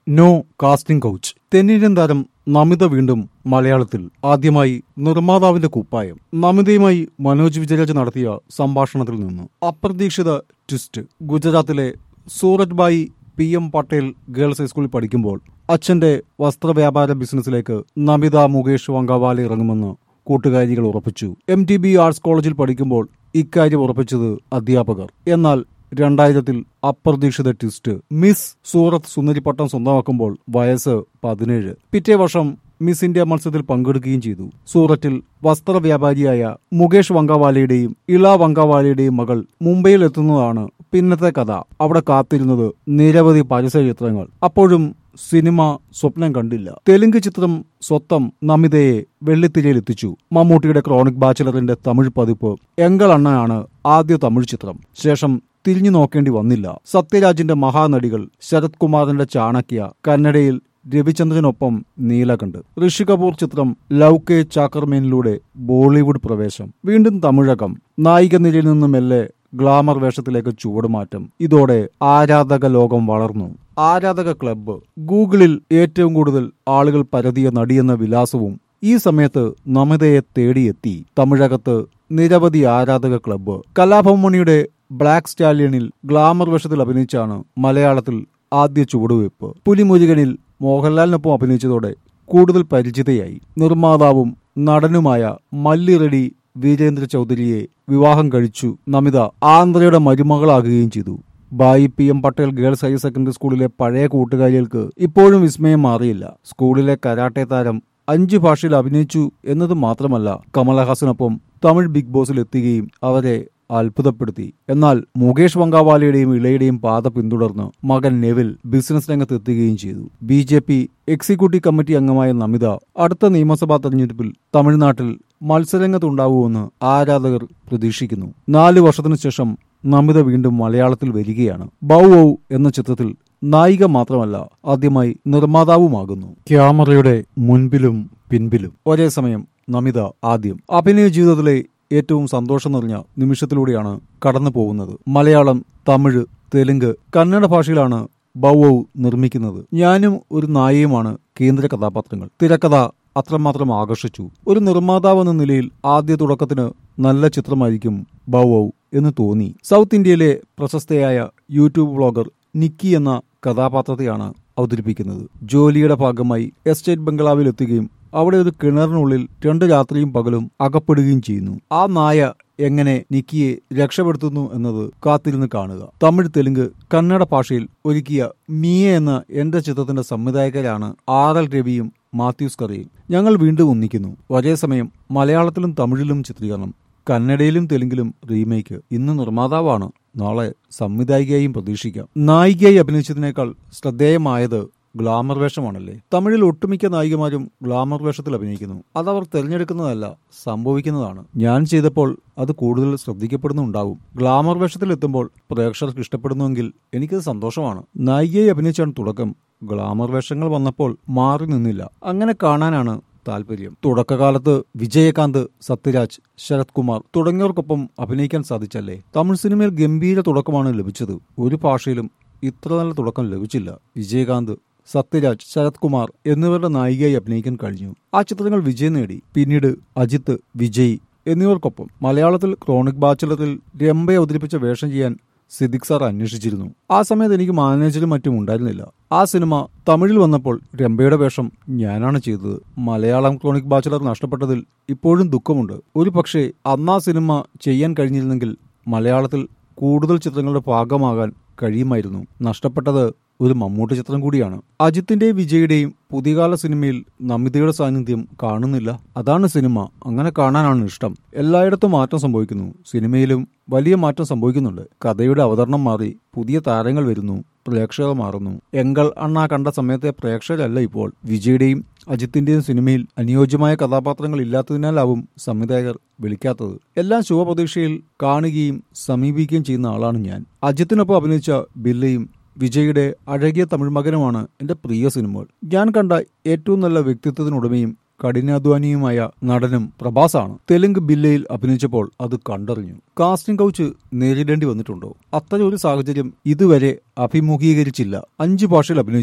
no casting couch തെന്നിന്ത്യൻ താരം നമിത വീണ്ടും മലയാളത്തിൽ ആദ്യമായി നിർമ്മാതാവിന്റെ കുപ്പായം നമിതയുമായി മനോജ് വിജയരാജ് നടത്തിയ സംഭാഷണത്തിൽ നിന്ന് അപ്രതീക്ഷിത ട്വിസ്റ്റ് ഗുജറാത്തിലെ Surat Bai P M Patel girls ഹൈസ്കൂളിൽ പഠിക്കുമ്പോൾ അച്ഛന്റെ വസ്ത്രവ്യാപാര ബിസിനസ്സിലേക്ക് നമിത മുകേഷ് വങ്കവാല ഇറങ്ങുമെന്ന് കൂട്ടുകാരികൾ ഉറപ്പിച്ചു എം ടി ബി ആർട്സ് കോളേജിൽ പഠിക്കുമ്പോൾ ഇക്കാര്യം ഉറപ്പിച്ചത് അധ്യാപകർ എന്നാൽ രണ്ടായിരത്തിൽ അപ്രതീക്ഷിത ട്വിസ്റ്റ് മിസ് സൂറത്ത് സുന്ദരിപ്പട്ടം സ്വന്തമാക്കുമ്പോൾ വയസ്സ് പതിനേഴ് പിറ്റേ വർഷം മിസ് ഇന്ത്യ മത്സരത്തിൽ പങ്കെടുക്കുകയും ചെയ്തു സൂറത്തിൽ വസ്ത്രവ്യാപാരിയായ മുകേഷ് വങ്കവാലയുടെയും ഇള വങ്കവാലയുടെയും മകൾ മുംബൈയിൽ എത്തുന്നതാണ് പിന്നത്തെ കഥ അവിടെ കാത്തിരുന്നത് നിരവധി പരസ്യ ചിത്രങ്ങൾ അപ്പോഴും സിനിമ സ്വപ്നം കണ്ടില്ല തെലുങ്ക് ചിത്രം സ്വത്തം നമിതയെ വെള്ളിത്തിരയിൽ എത്തിച്ചു മമ്മൂട്ടിയുടെ ക്രോണിക് ബാച്ചിലറിന്റെ തമിഴ് പതിപ്പ് എങ്കൾ അണ്ണനാണ് ആദ്യ തമിഴ് ചിത്രം ശേഷം തിരിഞ്ഞു നോക്കേണ്ടി വന്നില്ല സത്യരാജിന്റെ മഹാനടികൾ ശരത് കുമാറിന്റെ ചാണക്യ കന്നഡയിൽ രവിചന്ദ്രനൊപ്പം നീലകണ്ഠ് ഋഷി കപൂർ ചിത്രം ലവ് കെ ചാക്കർമേനിലൂടെ ബോളിവുഡ് പ്രവേശം വീണ്ടും തമിഴകം നായിക നിരയിൽ നിന്ന് മെല്ലെ ഗ്ലാമർ വേഷത്തിലേക്ക് ചുവടുമാറ്റം ഇതോടെ ആരാധക ലോകം വളർന്നു ആരാധക ക്ലബ്ബ് ഗൂഗിളിൽ ഏറ്റവും കൂടുതൽ ആളുകൾ പരതിയ നടിയെന്ന വിലാസവും ഈ സമയത്ത് നമിതയെ തേടിയെത്തി തമിഴകത്ത് നിരവധി ആരാധക ക്ലബ്ബ് കലാഭവമണിയുടെ ബ്ലാക്ക് സ്റ്റാലിയനിൽ ഗ്ലാമർ വേഷത്തിൽ അഭിനയിച്ചാണ് മലയാളത്തിൽ ആദ്യ ചുവടുവയ്പ് പുലിമുരുകനിൽ മോഹൻലാലിനൊപ്പം അഭിനയിച്ചതോടെ കൂടുതൽ പരിചിതയായി നിർമ്മാതാവും നടനുമായ മല്ലി റെഡി വീരേന്ദ്ര ചൗധരിയെ വിവാഹം കഴിച്ചു നമിത ആന്ധ്രയുടെ മരുമകളാകുകയും ചെയ്തു Bai P M Patel girls higher secondary സ്കൂളിലെ പഴയ കൂട്ടുകാരികൾക്ക് ഇപ്പോഴും വിസ്മയം മാറിയില്ല സ്കൂളിലെ കരാട്ടെ താരം അഞ്ച് ഭാഷയിൽ അഭിനയിച്ചു എന്നത് മാത്രമല്ല കമലഹാസനൊപ്പം തമിഴ് ബിഗ് ബോസിൽ എത്തുകയും അവരെ അത്ഭുതപ്പെടുത്തി എന്നാൽ മുകേഷ് വങ്കാവാലയുടെയും ഇളയുടെയും പാത പിന്തുടർന്ന് മകൻ നെവിൽ ബിസിനസ് രംഗത്ത് എത്തുകയും ചെയ്തു B J P executive committee അംഗമായ നമിത അടുത്ത നിയമസഭാ തെരഞ്ഞെടുപ്പിൽ തമിഴ്നാട്ടിൽ മത്സരരംഗത്തുണ്ടാവുമെന്ന് ആരാധകർ പ്രതീക്ഷിക്കുന്നു നാല് വർഷത്തിനു ശേഷം നമിത വീണ്ടും മലയാളത്തിൽ വരികയാണ് ബൗ ഔ എന്ന ചിത്രത്തിൽ നായിക മാത്രമല്ല ആദ്യമായി നിർമ്മാതാവുമാകുന്നു ക്യാമറയുടെ മുൻപിലും പിൻപിലും ഒരേ സമയം നമിത ആദ്യം അഭിനയ ജീവിതത്തിലെ ഏറ്റവും സന്തോഷം നിറഞ്ഞ നിമിഷത്തിലൂടെയാണ് കടന്നു പോകുന്നത് മലയാളം തമിഴ് തെലുങ്ക് കന്നഡ ഭാഷയിലാണ് ബൗവൗ നിർമ്മിക്കുന്നത് ഞാനും ഒരു നായയുമാണ് കേന്ദ്ര കഥാപാത്രങ്ങൾ തിരക്കഥ അത്രമാത്രം ആകർഷിച്ചു ഒരു നിർമ്മാതാവ് എന്ന നിലയിൽ ആദ്യ തുടക്കത്തിന് നല്ല ചിത്രമായിരിക്കും ബൗവൗ എന്ന് തോന്നി സൗത്ത് ഇന്ത്യയിലെ പ്രശസ്തയായ യൂട്യൂബ് വ്ളോഗർ നിക്കി എന്ന കഥാപാത്രത്തെയാണ് അവതരിപ്പിക്കുന്നത് ജോലിയുടെ ഭാഗമായി എസ്റ്റേറ്റ് ബംഗ്ലാവിൽ എത്തുകയും അവിടെ ഒരു കിണറിനുള്ളിൽ രണ്ട് രാത്രിയും പകലും അകപ്പെടുകയും ചെയ്യുന്നു ആ നായ എങ്ങനെ നിക്കിയെ രക്ഷപ്പെടുത്തുന്നു എന്നത് കാത്തിരുന്ന് കാണുക തമിഴ് തെലുങ്ക് കന്നഡ ഭാഷയിൽ ഒരുക്കിയ മിയ എന്ന എന്റെ ചിത്രത്തിന്റെ സംവിധായകരാണ് ആർ എൽ രവിയും മാത്യൂസ് കറിയും ഞങ്ങൾ വീണ്ടും ഒന്നിക്കുന്നു ഒരേ സമയം മലയാളത്തിലും തമിഴിലും ചിത്രീകരണം കന്നഡയിലും തെലുങ്കിലും റീമേക്ക് ഇന്ന് നിർമ്മാതാവാണ് നാളെ സംവിധായികയായും പ്രതീക്ഷിക്കാം നായികയായി അഭിനയിച്ചതിനേക്കാൾ ശ്രദ്ധേയമായത് ഗ്ലാമർ വേഷമാണല്ലേ തമിഴിൽ ഒട്ടുമിക്ക നായികമാരും ഗ്ലാമർ വേഷത്തിൽ അഭിനയിക്കുന്നു അതവർ തിരഞ്ഞെടുക്കുന്നതല്ല സംഭവിക്കുന്നതാണ് ഞാൻ ചെയ്തപ്പോൾ അത് കൂടുതൽ ശ്രദ്ധിക്കപ്പെടുന്നുണ്ടാവും ഗ്ലാമർ വേഷത്തിൽ എത്തുമ്പോൾ പ്രേക്ഷകർക്ക് ഇഷ്ടപ്പെടുന്നുവെങ്കിൽ എനിക്കത് സന്തോഷമാണ് നായികയായി അഭിനയിച്ചാണ് തുടക്കം ഗ്ലാമർ വേഷങ്ങൾ വന്നപ്പോൾ മാറി നിന്നില്ല അങ്ങനെ കാണാനാണ് താല്പര്യം തുടക്കകാലത്ത് വിജയകാന്ത് സത്യരാജ് ശരത് കുമാർ തുടങ്ങിയവർക്കൊപ്പം അഭിനയിക്കാൻ സാധിച്ചല്ലേ തമിഴ് സിനിമയിൽ ഗംഭീര തുടക്കമാണ് ലഭിച്ചത് ഒരു ഭാഷയിലും ഇത്ര നല്ല തുടക്കം ലഭിച്ചില്ല വിജയകാന്ത് സത്യരാജ് ശരത് കുമാർ എന്നിവരുടെ നായികയായി അഭിനയിക്കാൻ കഴിഞ്ഞു ആ ചിത്രങ്ങൾ വിജയം നേടി പിന്നീട് അജിത്ത് വിജയ് എന്നിവർക്കൊപ്പം മലയാളത്തിൽ ക്രോണിക് ബാച്ചിലറിൽ രംഭയെ അവതരിപ്പിച്ച വേഷം ചെയ്യാൻ സിദ്ദിഖ് സാർ അന്വേഷിച്ചിരുന്നു ആ സമയത്ത് എനിക്ക് മാനേജരും മറ്റും ഉണ്ടായിരുന്നില്ല ആ സിനിമ തമിഴിൽ വന്നപ്പോൾ രംഭയുടെ വേഷം ഞാനാണ് ചെയ്തത് മലയാളം ക്രോണിക് ബാച്ചിലർ നഷ്ടപ്പെട്ടതിൽ ഇപ്പോഴും ദുഃഖമുണ്ട് ഒരു പക്ഷേ അന്ന് ആ സിനിമ ചെയ്യാൻ കഴിഞ്ഞിരുന്നെങ്കിൽ മലയാളത്തിൽ കൂടുതൽ ചിത്രങ്ങളുടെ ഭാഗമാകാൻ കഴിയുമായിരുന്നു നഷ്ടപ്പെട്ടത് ഒരു മമ്മൂട്ടി ചിത്രം കൂടിയാണ് അജിത്തിന്റെയും വിജയുടെയും പുതിയകാല സിനിമയിൽ നമിതയുടെ സാന്നിധ്യം കാണുന്നില്ല അതാണ് സിനിമ അങ്ങനെ കാണാനാണ് ഇഷ്ടം എല്ലായിടത്തും മാറ്റം സംഭവിക്കുന്നു സിനിമയിലും വലിയ മാറ്റം സംഭവിക്കുന്നുണ്ട് കഥയുടെ അവതരണം മാറി പുതിയ താരങ്ങൾ വരുന്നു പ്രേക്ഷകർ മാറുന്നു എങ്കൾ അണ്ണ കണ്ട സമയത്തെ പ്രേക്ഷകരല്ല ഇപ്പോൾ വിജയുടെയും അജിത്തിന്റെയും സിനിമയിൽ അനുയോജ്യമായ കഥാപാത്രങ്ങൾ ഇല്ലാത്തതിനാലാവും സംവിധായകർ വിളിക്കാത്തത് എല്ലാം ശുഭപ്രതീക്ഷയിൽ കാണുകയും സമീപിക്കുകയും ചെയ്യുന്ന ആളാണ് ഞാൻ അജിത്തിനൊപ്പം അഭിനയിച്ച ബില്ലയും വിജയുടെ അഴകിയ തമിഴ് മകനുമാണ് എന്റെ പ്രിയ സിനിമകൾ ഞാൻ കണ്ട ഏറ്റവും നല്ല വ്യക്തിത്വത്തിനുടമയും കഠിനാധ്വാനിയുമായ നടനും പ്രഭാസാണ് തെലുങ്ക് ബില്ലയിൽ അഭിനയിച്ചപ്പോൾ അത് കണ്ടറിഞ്ഞു കാസ്റ്റിംഗ് കൗച്ച് നേരിടേണ്ടി വന്നിട്ടുണ്ടോ അത്തരം ഒരു സാഹചര്യം ഇതുവരെ അഭിമുഖീകരിച്ചില്ല അഞ്ചു ഭാഷയിൽ അഭിനയിച്ചു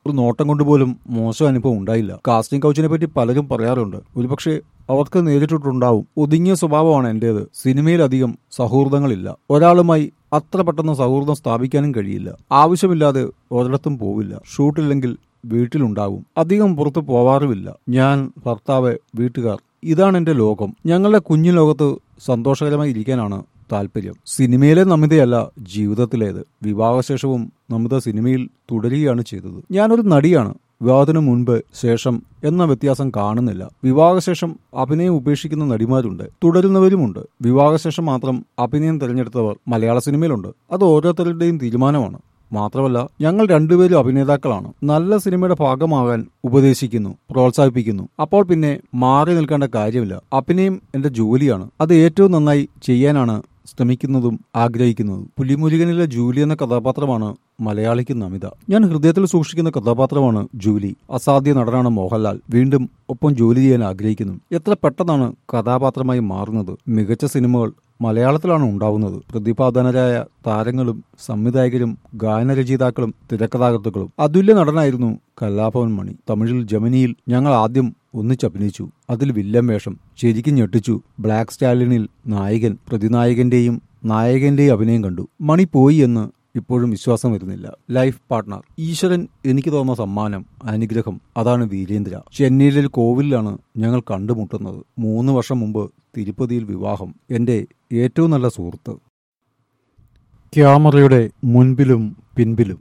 ഒരു നോട്ടം കൊണ്ട് പോലും മോശം അനുഭവം ഉണ്ടായില്ല കാസ്റ്റിംഗ് കൗച്ചിനെ പറ്റി പലരും പറയാറുണ്ട് ഒരുപക്ഷെ അവർക്ക് നേരിട്ടിട്ടുണ്ടാവും ഒതുങ്ങിയ സ്വഭാവമാണ് എന്റേത് സിനിമയിലധികം സൗഹൃദങ്ങളില്ല ഒരാളുമായി അത്ര പെട്ടെന്ന് സൗഹൃദം സ്ഥാപിക്കാനും കഴിയില്ല ആവശ്യമില്ലാതെ ഒരിടത്തും പോവില്ല ഷൂട്ടില്ലെങ്കിൽ വീട്ടിലുണ്ടാവും അധികം പുറത്തു പോവാറുമില്ല ഞാൻ ഭർത്താവ് വീട്ടുകാർ ഇതാണ് എന്റെ ലോകം ഞങ്ങളുടെ കുഞ്ഞു ലോകത്ത് സന്തോഷകരമായി ഇരിക്കാനാണ് താല്പര്യം സിനിമയിലെ നമിതയല്ല ജീവിതത്തിലേത് വിവാഹശേഷവും നമിത സിനിമയിൽ തുടരുകയാണ് ചെയ്തത് ഞാനൊരു നടിയാണ് വിവാഹത്തിനു മുൻപ് ശേഷം എന്ന വ്യത്യാസം കാണുന്നില്ല വിവാഹശേഷം അഭിനയം ഉപേക്ഷിക്കുന്ന നടിമാരുണ്ട് തുടരുന്നവരുമുണ്ട് വിവാഹശേഷം മാത്രം അഭിനയം തിരഞ്ഞെടുത്തവർ മലയാള സിനിമയിലുണ്ട് അത് ഓരോരുത്തരുടെയും തീരുമാനമാണ് മാത്രമല്ല ഞങ്ങൾ രണ്ടുപേരും അഭിനേതാക്കളാണ് നല്ല സിനിമയുടെ ഭാഗമാകാൻ ഉപദേശിക്കുന്നു പ്രോത്സാഹിപ്പിക്കുന്നു അപ്പോൾ പിന്നെ മാറി നിൽക്കേണ്ട കാര്യമില്ല അഭിനയം എന്റെ ജോലിയാണ് അത് ഏറ്റവും നന്നായി ചെയ്യാനാണ് ശ്രമിക്കുന്നതും ആഗ്രഹിക്കുന്നതും പുലിമുരുകനിലെ ജൂലി എന്ന കഥാപാത്രമാണ് മലയാളിക്ക് നമിത ഞാൻ ഹൃദയത്തിൽ സൂക്ഷിക്കുന്ന കഥാപാത്രമാണ് ജൂലി അസാധ്യ നടനാണ് മോഹൻലാൽ വീണ്ടും ഒപ്പം ജോലി ചെയ്യാൻ ആഗ്രഹിക്കുന്നു എത്ര പെട്ടെന്നാണ് കഥാപാത്രമായി മാറുന്നത് മികച്ച സിനിമകൾ മലയാളത്തിലാണ് ഉണ്ടാവുന്നത് പ്രതിഭാധനരായ താരങ്ങളും സംവിധായകരും ഗാനരചയിതാക്കളും തിരക്കഥാകൃത്തുക്കളും അതുല്യ നടനായിരുന്നു കലാഭവൻ മണി തമിഴിൽ ജമിനിയിൽ ഞങ്ങൾ ആദ്യം ഒന്നിച്ചഭിനയിച്ചു അതിൽ വില്ലൻ വേഷം ശരിക്കും ഞെട്ടിച്ചു ബ്ലാക്ക് സ്റ്റാലിനിൽ നായകൻ പ്രതിനായകന്റെയും നായകന്റെയും അഭിനയം കണ്ടു മണി പോയി എന്ന് ഇപ്പോഴും വിശ്വാസം വരുന്നില്ല ലൈഫ് പാർട്ട്ണർ ഈശ്വരൻ എനിക്ക് തോന്നുന്ന സമ്മാനം അനുഗ്രഹം അതാണ് വീരേന്ദ്ര ചെന്നൈയിലെ ഒരു കോവിലാണ് ഞങ്ങൾ കണ്ടുമുട്ടുന്നത് മൂന്ന് വർഷം മുമ്പ് തിരുപ്പതിയിൽ വിവാഹം എന്റെ ഏറ്റവും നല്ല സുഹൃത്ത് ക്യാമറയുടെ മുൻപിലും പിൻപിലും